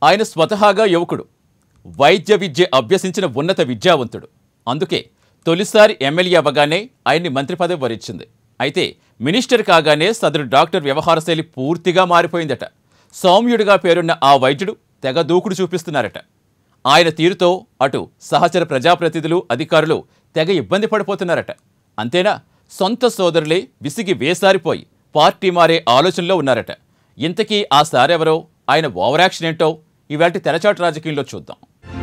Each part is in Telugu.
ఆయన స్వతహాగా యువకుడు వైద్య విద్య అభ్యసించిన ఉన్నత విద్యావంతుడు అందుకే తొలిసారి ఎమ్మెల్యే అవ్వగానే ఆయన్ని మంత్రి పదవి వరించింది అయితే మినిస్టర్ కాగానే సదరు డాక్టర్ వ్యవహార శైలి పూర్తిగా మారిపోయిందట సౌమ్యుడిగా పేరున్న ఆ వైద్యుడు తెగ దూకుడు చూపిస్తున్నారట ఆయన తీరుతో అటు సహచర ప్రజాప్రతినిధులు అధికారులు తెగ ఇబ్బంది పడిపోతున్నారట అంతేనా సొంత సోదరులే విసిగి వేసారిపోయి పార్టీ మారే ఆలోచనలో ఉన్నారట ఇంతకీ ఆ సారెవరో ఆయన ఓవర్ యాక్షన్ ఏంటో ఇవాటి తెరచాటు రాజకీయంలో చూద్దాం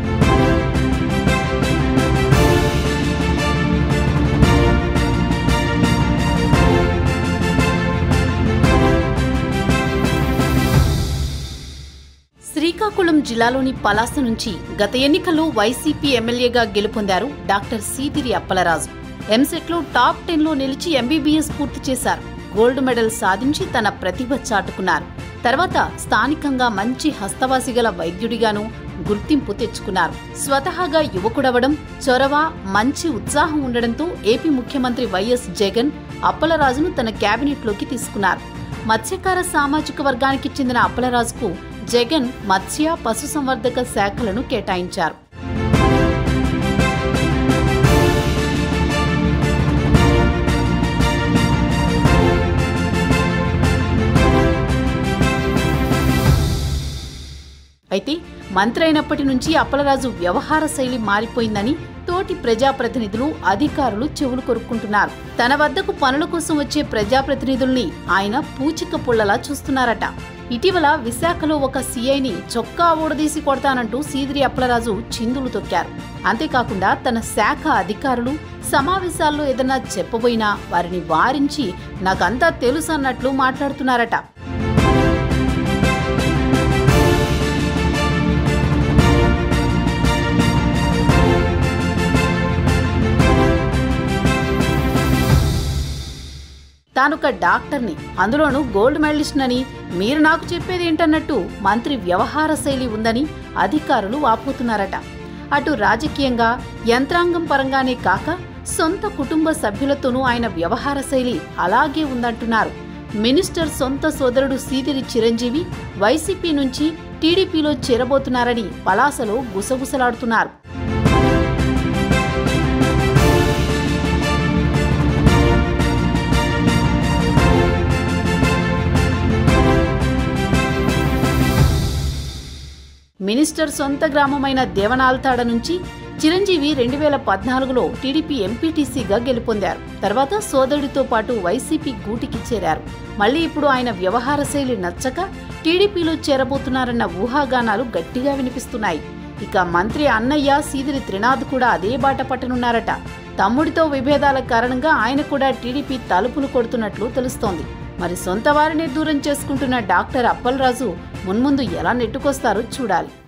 శ్రీకాకుళం జిల్లాలోని పలాస నుంచి గత ఎన్నికల్లో వైసీపీ ఎమ్మెల్యేగా గెలుపొందారు డాక్టర్ సీదిరి అప్పలరాజు ఎంసెట్లో టాప్ టెన్లో నిలిచి ఎంబీబీఎస్ పూర్తి చేశారు గోల్డ్ మెడల్ సాధించి తన ప్రతిభ చాటుకున్నారు తర్వాత స్థానికంగా మంచి హస్తవాసి గల వైద్యుడిగాను గుర్తింపు తెచ్చుకున్నారు స్వతహాగా యువకుడవడం చొరవ మంచి ఉత్సాహం ఉండడంతో ఏపీ ముఖ్యమంత్రి వైఎస్ జగన్ అప్పలరాజును తన కేబినెట్లోకి తీసుకున్నారు మత్స్యకార సామాజిక వర్గానికి చెందిన అప్పలరాజుకు జగన్ మత్స్య పశుసంవర్ధక శాఖలను కేటాయించారు అయితే మంత్రి అయినప్పటి నుంచి అప్పలరాజు వ్యవహార శైలి మారిపోయిందని తోటి ప్రజాప్రతినిధులు అధికారులు చెవులు కొరుక్కుంటున్నారు తన వద్దకు పనుల కోసం వచ్చే ప్రజాప్రతినిధుల్ని ఆయన పూచిక పుల్లలా చూస్తున్నారట ఇటీవల విశాఖలో ఒక సీఐని చొక్కా ఊడదీసి కొడతానంటూ సీదిరి అప్పలరాజు చిందులు తొక్కారు అంతేకాకుండా తన శాఖ అధికారులు సమావేశాల్లో ఏదన్నా చెప్పబోయినా వారిని వారించి నాకంతా తెలుసు అన్నట్లు మాట్లాడుతున్నారట తానొక డాక్టర్ని అందులోనూ గోల్డ్ మెడలిస్ట్నని మీరు నాకు చెప్పేది ఏంటన్నట్టు మంత్రి వ్యవహార శైలి ఉందని అధికారులు వాపోతున్నారట అటు రాజకీయంగా యంత్రాంగం పరంగానే కాక సొంత కుటుంబ సభ్యులతోనూ ఆయన వ్యవహార శైలి అలాగే ఉందంటున్నారు మినిస్టర్ సొంత సోదరుడు సీదిరి చిరంజీవి వైసీపీ నుంచి టీడీపీలో చేరబోతున్నారని పలాసలో గుసగుసలాడుతున్నారు మినిస్టర్ సొంత గ్రామమైన దేవనాల్తాడ నుంచి చిరంజీవి రెండు వేల పద్నాలుగులో టీడీపీ ఎంపీటీసీగా గెలుపొందారు తర్వాత సోదరుడితో పాటు వైసీపీ గూటికి చేరారు మళ్ళీ ఇప్పుడు ఆయన వ్యవహార శైలి నచ్చక టీడీపీలో చేరబోతున్నారన్న ఊహాగానాలు గట్టిగా వినిపిస్తున్నాయి ఇక మంత్రి అన్నయ్య సీదిరి త్రినాథ్ కూడా అదే బాట పట్టనున్నారట తమ్ముడితో విభేదాల కారణంగా ఆయన కూడా టీడీపీ తలుపులు కొడుతున్నట్లు తెలుస్తోంది మరి సొంత వారిని దూరం చేసుకుంటున్న డాక్టర్ అప్పలరాజు మున్ముందు ఎలా నెట్టుకొస్తారో చూడాలి